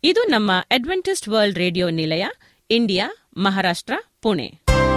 ಇದು ನಮ್ಮ Adventist world radio ನಿಲಯ ಇಂಡಿಯಾ ಮಹಾರಾಷ್ಟ್ರ ಪುಣೆ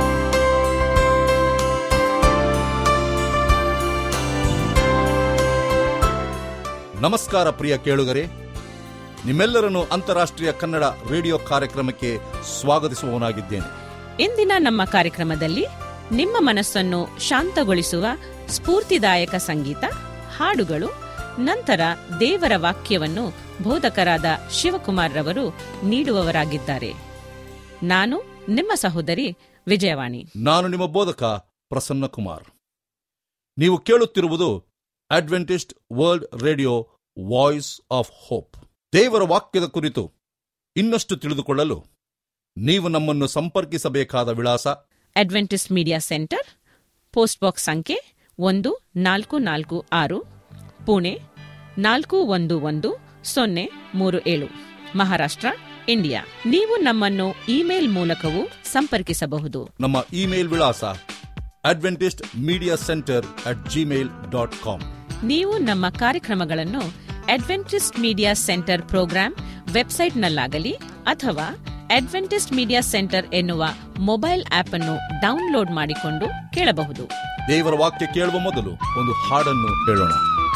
ನಮಸ್ಕಾರ ಪ್ರಿಯ ಕೇಳುಗರೆ ನಿಮ್ಮೆಲ್ಲರನ್ನು ಅಂತಾರಾಷ್ಟ್ರೀಯ ಕನ್ನಡ ರೇಡಿಯೋ ಕಾರ್ಯಕ್ರಮಕ್ಕೆ ಸ್ವಾಗತಿಸುವವನಾಗಿದ್ದೇನೆ ಇಂದಿನ ನಮ್ಮ ಕಾರ್ಯಕ್ರಮದಲ್ಲಿ ನಿಮ್ಮ ಮನಸ್ಸನ್ನು ಶಾಂತಗೊಳಿಸುವ ಸ್ಫೂರ್ತಿದಾಯಕ ಸಂಗೀತ ಹಾಡುಗಳು ನಂತರ ದೇವರ ವಾಕ್ಯವನ್ನು ಬೋಧಕರಾದ ಶಿವಕುಮಾರ್ ರವರು ನೀಡುವವರಾಗಿದ್ದಾರೆ ನಾನು ನಿಮ್ಮ ಸಹೋದರಿ ವಿಜಯವಾಣಿ ನಾನು ನಿಮ್ಮ ಬೋಧಕ ಪ್ರಸನ್ನ ಕುಮಾರ್ ನೀವು ಕೇಳುತ್ತಿರುವುದು Adventist world radio voice of hope ದೇವರ ವಾಕ್ಯದ ಕುರಿತು ಇನ್ನಷ್ಟು ತಿಳಿದುಕೊಳ್ಳಲು ನೀವು ನಮ್ಮನ್ನು ಸಂಪರ್ಕಿಸಬೇಕಾದ ವಿಳಾಸ Adventist media centre post box ಸಂಖ್ಯೆ ಒಂದು ನಾಲ್ಕು ನಾಲ್ಕು ಆರು ಪುಣೆ ನಾಲ್ಕು ಒಂದು ಒಂದು ಸೊನ್ನೆ ಮೂರು ಏಳು ಮಹಾರಾಷ್ಟ್ರ ಇಂಡಿಯಾ ನೀವು ನಮ್ಮನ್ನು ಇಮೇಲ್ ಮೂಲಕವೂ ಸಂಪರ್ಕಿಸಬಹುದು ನಮ್ಮ ಇಮೇಲ್ ವಿಳಾಸ Adventist media centre at Gmail dot com ನೀವು ನಮ್ಮ ಕಾರ್ಯಕ್ರಮಗಳನ್ನು ಅಡ್ವೆಂಟಿಸ್ಟ್ ಮೀಡಿಯಾ ಸೆಂಟರ್ ಪ್ರೋಗ್ರಾಂ ವೆಬ್ಸೈಟ್ನಲ್ಲಾಗಲಿ ಅಥವಾ ಅಡ್ವೆಂಟಿಸ್ಟ್ ಮೀಡಿಯಾ ಸೆಂಟರ್ ಎನ್ನುವ ಮೊಬೈಲ್ ಆಪ್ ಅನ್ನು ಡೌನ್ಲೋಡ್ ಮಾಡಿಕೊಂಡು ಕೇಳಬಹುದು ದೇವರ ವಾಕ್ಯ ಕೇಳುವ ಮೊದಲು ಒಂದು ಹಾಡನ್ನು ಹೇಳೋಣ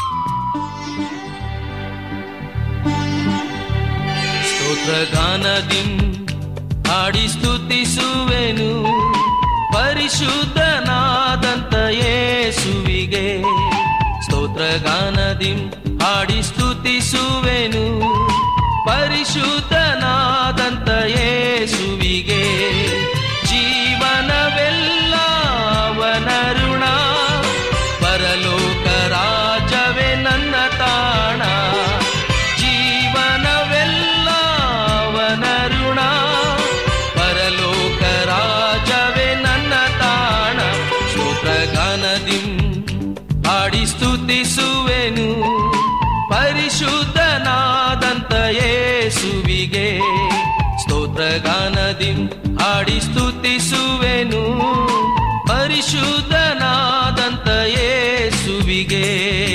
ಸ್ತೋತ್ರಗಾನದಿಂ ಹಾಡಿ ಸ್ತುತಿಸುವೆನು ಪರಿಶುದ್ಧನಾದಂತ ಯೇಸುವಿಗೆ ಸ್ತೋತ್ರಗಾನದಿಂ ಹಾಡಿ ಸ್ತುತಿಸುವೆನು ಪರಿಶುದ್ಧನಾದಂತ ಯೇಸುವಿಗೆ ಜೀವನವೆಲ್ಲ ಅವನ ಋಣ ಪರಲೋಕ ರಾಜವೇ ನನ್ನ ತಾಣ ಜೀವನವೆಲ್ಲ ಅವನ ಋಣ ಪರಲೋಕ ರಾಜವೇ ನನ್ನ ತಾಣ ಸ್ತೋತ್ರಗಾನದಿಂ ಹಾಡಿ ಸ್ತುತಿಸುವೆನು ಪರಿಶುದ್ಧನಾದಂತ ಯೇಸುವಿಗೆ ಸ್ತೋತ್ರಗಾನದಿಂ ಹಾಡಿ ಸ್ತುತಿಸುವೆನು ಪರಿಶುದ್ಧನಾದಂತ ಯೇಸುವಿಗೆ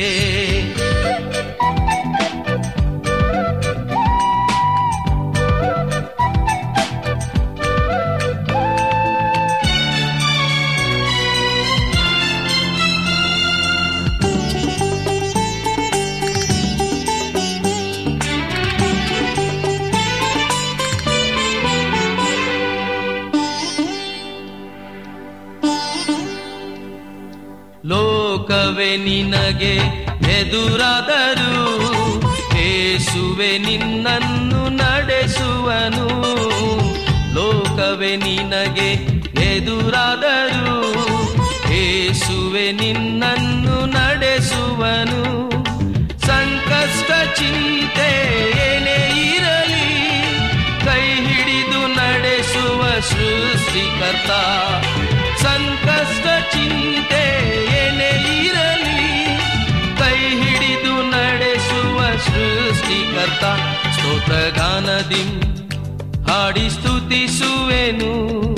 ಲೋಕವೇ ನಿನಗೆ ಎದುರಾದರು ಏಸುವೆ ನಿನ್ನನ್ನು ನಡೆಸುವನು ಲೋಕವೇ ನಿನಗೆ ಎದುರಾದರು ಏಸುವೆ ನಿನ್ನನ್ನು ನಡೆಸುವನು ಸಂಕಷ್ಟ ಚಿಂತೆ ಏನೇ ಇರಲಿ ಕೈ ಹಿಡಿದು ನಡೆಸುವ ಸೃಷ್ಟಿಕರ್ತ ಸಂಕಷ್ಟ ಚಿಂತೆ ಏನೇ ಇರಲಿ ಕೈ ಹಿಡಿದು ನಡೆಸುವ ಸೃಷ್ಟಿಕರ್ತ ಸ್ತೋತ್ರಗಾನದಿಂ ಹಾಡಿ ಸ್ತುತಿಸುವೆನು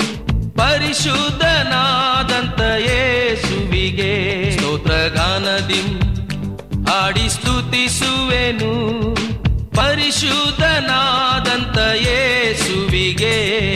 ಪರಿಶುದ್ಧನಾದಂತ ಯೇಸುವಿಗೆ ಸ್ತೋತ್ರಗಾನದಿಂ ಹಾಡಿ ಸ್ತುತಿಸುವೆನು ಪರಿಶುದ್ಧನಾದಂತ ಯೇಸುವಿಗೆ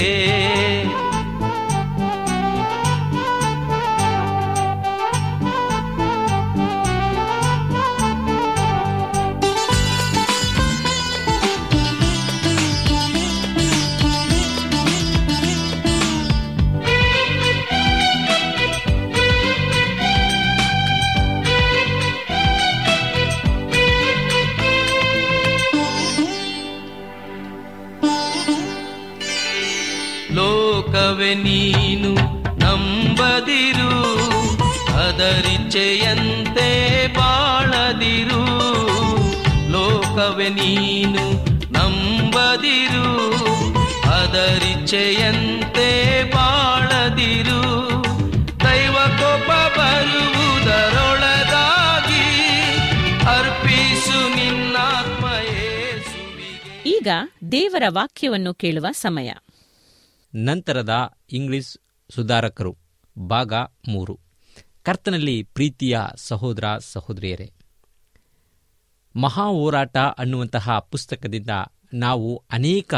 ಲೋಕವೇ ನೀನು ನಂಬದಿರು ಅದರಿಚ್ಛೆಯಂತೆ ಬಾಳದಿರು ಲೋಕವೇ ನೀನು ನಂಬದಿರು ಅದರಿಚ್ಛೆಯಂತೆ ಬಾಳದಿರು ದೈವ ಕೋಪ ಬರುವುದರೊಳಗಾಗಿ ಅರ್ಪಿಸು ನಿನ್ನಾತ್ಮ ಯೇಸುವಿಗೆ ಈಗ ದೇವರ ವಾಕ್ಯವನ್ನು ಕೇಳುವ ಸಮಯ ನಂತರದ ಇಂಗ್ಲಿಷ್ ಸುಧಾರಕರು ಭಾಗ ಮೂರು ಕರ್ತನಲ್ಲಿ ಪ್ರೀತಿಯ ಸಹೋದರ ಸಹೋದರಿಯರೇ ಮಹಾ ಹೋರಾಟ ಅನ್ನುವಂತಹ ಪುಸ್ತಕದಿಂದ ನಾವು ಅನೇಕ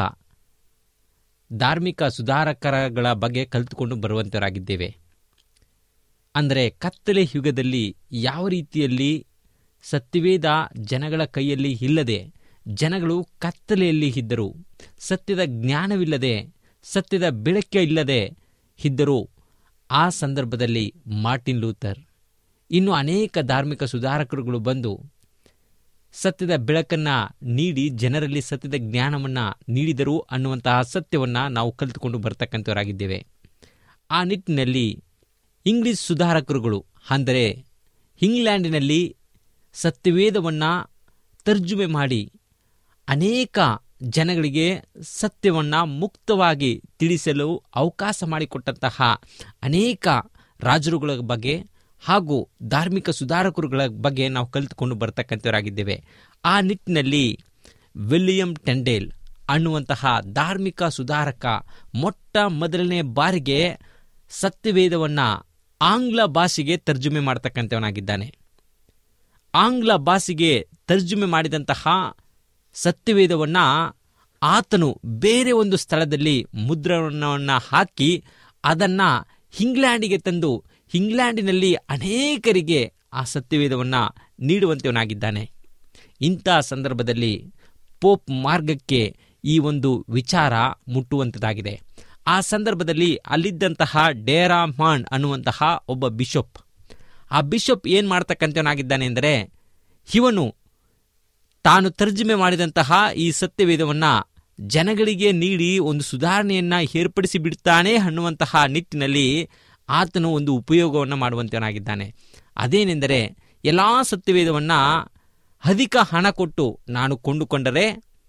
ಧಾರ್ಮಿಕ ಸುಧಾರಕರಗಳ ಬಗ್ಗೆ ಕಲಿತುಕೊಂಡು ಬರುವಂತವರಾಗಿದ್ದೇವೆ ಅಂದರೆ ಕತ್ತಲೆ ಯುಗದಲ್ಲಿ ಯಾವ ರೀತಿಯಲ್ಲಿ ಸತ್ಯವೇದ ಜನಗಳ ಕೈಯಲ್ಲಿ ಇಲ್ಲದೆ ಜನಗಳು ಕತ್ತಲೆಯಲ್ಲಿ ಇದ್ದರು ಸತ್ಯದ ಜ್ಞಾನವಿಲ್ಲದೆ ಸತ್ಯದ ಬೆಳಕೆ ಇಲ್ಲದೆ ಇದ್ದರು ಆ ಸಂದರ್ಭದಲ್ಲಿ ಮಾರ್ಟಿನ್ ಲೂಥರ್ ಇನ್ನು ಅನೇಕ ಧಾರ್ಮಿಕ ಸುಧಾರಕರುಗಳು ಬಂದು ಸತ್ಯದ ಬೆಳಕನ್ನ ನೀಡಿ ಜನರಲ್ಲಿ ಸತ್ಯದ ಜ್ಞಾನವನ್ನ ನೀಡಿದರು ಅನ್ನುವಂತಹ ಸತ್ಯವನ್ನ ನಾವು ಕಲಿತುಕೊಂಡು ಬರ್ತಕ್ಕಂಥವರಾಗಿದ್ದೇವೆ ಆ ನಿಟ್ಟಿನಲ್ಲಿ ಇಂಗ್ಲಿಷ್ ಸುಧಾರಕರುಗಳು ಅಂದರೆ ಇಂಗ್ಲೆಂಡಿನಲ್ಲಿ ಸತ್ಯವೇದವನ್ನ ತರ್ಜುಮೆ ಮಾಡಿ ಅನೇಕ ಜನಗಳಿಗೆ ಸತ್ಯವನ್ನ ಮುಕ್ತವಾಗಿ ತಿಳಿಸಲು ಅವಕಾಶ ಮಾಡಿಕೊಟ್ಟಂತಹ ಅನೇಕ ರಾಜರುಗಳ ಬಗ್ಗೆ ಹಾಗೂ ಧಾರ್ಮಿಕ ಸುಧಾರಕರುಗಳ ಬಗ್ಗೆ ನಾವು ಕಲಿತುಕೊಂಡು ಬರ್ತಕ್ಕಂಥವರಾಗಿದ್ದೇವೆ ಆ ನಿಟ್ಟಿನಲ್ಲಿ ವಿಲಿಯಂ ಟೆಂಡೇಲ್ ಅನ್ನುವಂತಹ ಧಾರ್ಮಿಕ ಸುಧಾರಕ ಮೊಟ್ಟ ಮೊದಲನೇ ಬಾರಿಗೆ ಸತ್ಯವೇದವನ್ನ ಆಂಗ್ಲ ಭಾಷೆಗೆ ತರ್ಜುಮೆ ಮಾಡತಕ್ಕಂಥವನಾಗಿದ್ದಾನೆ ಆಂಗ್ಲ ಭಾಷೆಗೆ ತರ್ಜುಮೆ ಮಾಡಿದಂತಹ ಸತ್ಯವೇದವನ್ನ ಆತನು ಬೇರೆ ಒಂದು ಸ್ಥಳದಲ್ಲಿ ಮುದ್ರಣವನ್ನು ಹಾಕಿ ಅದನ್ನ ಇಂಗ್ಲೆಂಡಿಗೆ ತಂದು ಇಂಗ್ಲೆಂಡಿನಲ್ಲಿ ಅನೇಕರಿಗೆ ಆ ಸತ್ಯವೇದವನ್ನ ನೀಡುವಂತವನಾಗಿದ್ದಾನೆ ಇಂಥ ಸಂದರ್ಭದಲ್ಲಿ ಪೋಪ್ ಮಾರ್ಗಕ್ಕೆ ಈ ಒಂದು ವಿಚಾರ ಮುಟ್ಟುವಂಥದ್ದಾಗಿದೆ ಆ ಸಂದರ್ಭದಲ್ಲಿ ಅಲ್ಲಿದ್ದಂತಹ ಡೇರಾಮಾನ್ ಅನ್ನುವಂತಹ ಒಬ್ಬ ಬಿಷಪ್ ಆ ಬಿಷಪ್ ಏನ್ ಮಾಡ್ತಕ್ಕಂಥವನಾಗಿದ್ದಾನೆ ಎಂದರೆ ಇವನು ತಾನು ತರ್ಜುಮೆ ಮಾಡಿದಂತಹ ಈ ಸತ್ಯವೇದವನ್ನ ಜನಗಳಿಗೆ ನೀಡಿ ಒಂದು ಸುಧಾರಣೆಯನ್ನ ಏರ್ಪಡಿಸಿ ಬಿಡ್ತಾನೆ ಅನ್ನುವಂತಹ ನಿಟ್ಟಿನಲ್ಲಿ ಆತನು ಒಂದು ಉಪಯೋಗವನ್ನು ಮಾಡುವಂತವನಾಗಿದ್ದಾನೆ ಅದೇನೆಂದರೆ ಎಲ್ಲಾ ಸತ್ಯವೇದವನ್ನ ಅಧಿಕ ಹಣ ಕೊಟ್ಟು ನಾನು ಕೊಂಡುಕೊಂಡರೆ